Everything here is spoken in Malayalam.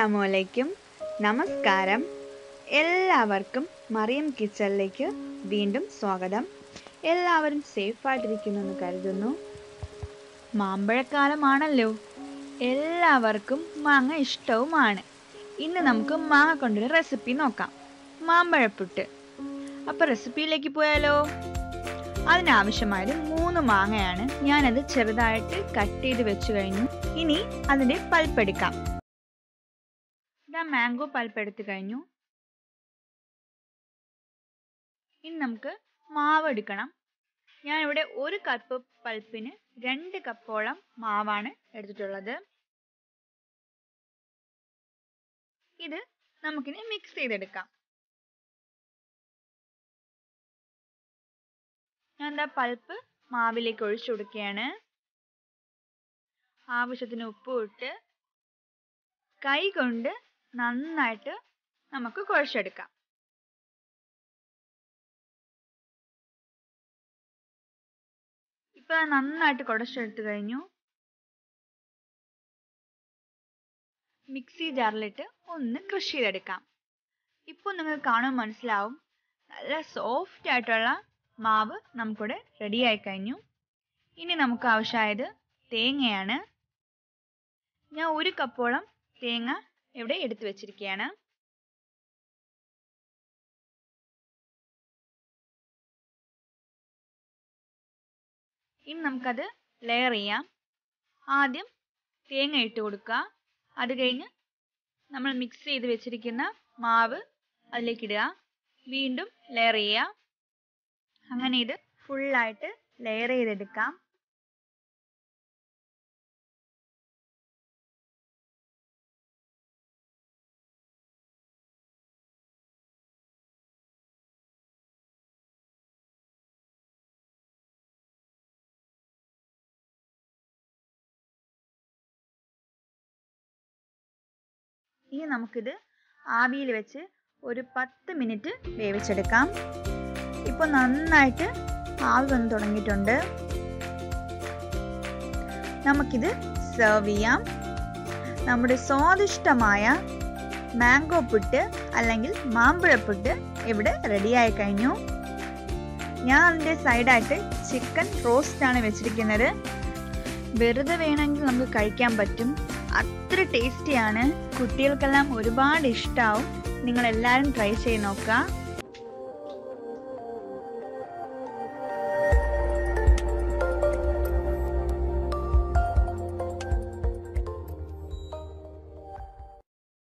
അസ്സലാമലൈക്കും നമസ്കാരം എല്ലാവർക്കും മറിയം കിച്ചണിലേക്ക് വീണ്ടും സ്വാഗതം എല്ലാവരും സേഫായിട്ടിരിക്കുന്നു എന്ന് കരുതുന്നു മാമ്പഴക്കാലമാണല്ലോ എല്ലാവർക്കും മാങ്ങ ഇഷ്ടവുമാണ് ഇന്ന് നമുക്ക് മാങ്ങ കൊണ്ടൊരു റെസിപ്പി നോക്കാം മാമ്പഴപ്പുട്ട് അപ്പോൾ റെസിപ്പിയിലേക്ക് പോയാലോ അതിനാവശ്യമായത് മൂന്ന് മാങ്ങയാണ് ഞാനത് ചെറുതായിട്ട് കട്ട് ചെയ്ത് വെച്ച് കഴിഞ്ഞു ഇനി അതിൻ്റെ പൾപ്പെടുക്കാം ഇതാ മാംഗോ പൾപ്പ് എടുത്തു കഴിഞ്ഞു ഇനി നമുക്ക് മാവ് എടുക്കണം ഞാൻ ഇവിടെ ഒരു കപ്പ് പൾപ്പിന് രണ്ട് കപ്പോളം മാവാണ് എടുത്തിട്ടുള്ളത് ഇത് നമുക്കിനി മിക്സ് ചെയ്തെടുക്കാം ഞാൻ എന്താ പൾപ്പ് മാവിലേക്ക് ഒഴിച്ചു കൊടുക്കുകയാണ് ആവശ്യത്തിന് ഉപ്പ് ഇട്ട് കൈ കൊണ്ട് നന്നായിട്ട് നമുക്ക് കുഴച്ചെടുക്കാം ഇപ്പൊ നന്നായിട്ട് കുഴച്ചെടുത്തു കഴിഞ്ഞു മിക്സി ജാറിലിട്ട് ഒന്ന് ക്രഷ് ചെയ്തെടുക്കാം ഇപ്പോൾ നിങ്ങൾക്ക് കാണുമ്പോൾ മനസ്സിലാവും നല്ല സോഫ്റ്റ് ആയിട്ടുള്ള മാവ് നമുക്കിവിടെ റെഡി ആയി കഴിഞ്ഞു ഇനി നമുക്ക് ആവശ്യമായത് തേങ്ങയാണ് ഞാൻ ഒരു കപ്പോളം തേങ്ങ ഇവിടെ എടുത്തു വെച്ചിരിക്കുകയാണ് ഇനി നമുക്കത് ലെയർ ചെയ്യാം ആദ്യം തേങ്ങ ഇട്ട് കൊടുക്കുക അത് കഴിഞ്ഞ് നമ്മൾ മിക്സ് ചെയ്ത് വെച്ചിരിക്കുന്ന മാവ് അതിലേക്ക് ഇടുക വീണ്ടും ലെയർ ചെയ്യുക അങ്ങനെ ഇത് ഫുള്ളായിട്ട് ലെയർ ചെയ്തെടുക്കാം ഇനി നമുക്കിത് ആവിയിൽ വെച്ച് ഒരു പത്ത് മിനിറ്റ് വേവിച്ചെടുക്കാം ഇപ്പോൾ നന്നായിട്ട് ആവി വന്ന് തുടങ്ങിയിട്ടുണ്ട് നമുക്കിത് സെർവ് ചെയ്യാം നമ്മുടെ സ്വാദിഷ്ടമായ മാംഗോ പുട്ട് അല്ലെങ്കിൽ മാമ്പഴപ്പുട്ട് ഇവിടെ റെഡിയായി കഴിഞ്ഞു ഞാൻ അതിൻ്റെ സൈഡായിട്ട് ചിക്കൻ റോസ്റ്റ് ആണ് വെച്ചിരിക്കുന്നത് വെറുതെ വേണമെങ്കിൽ നമുക്ക് കഴിക്കാൻ പറ്റും അത്ര ടേസ്റ്റിയാണ് കുട്ടികൾക്കെല്ലാം ഒരുപാട് ഇഷ്ടമാവും നിങ്ങൾ എല്ലാവരും ട്രൈ ചെയ്ത് നോക്കുക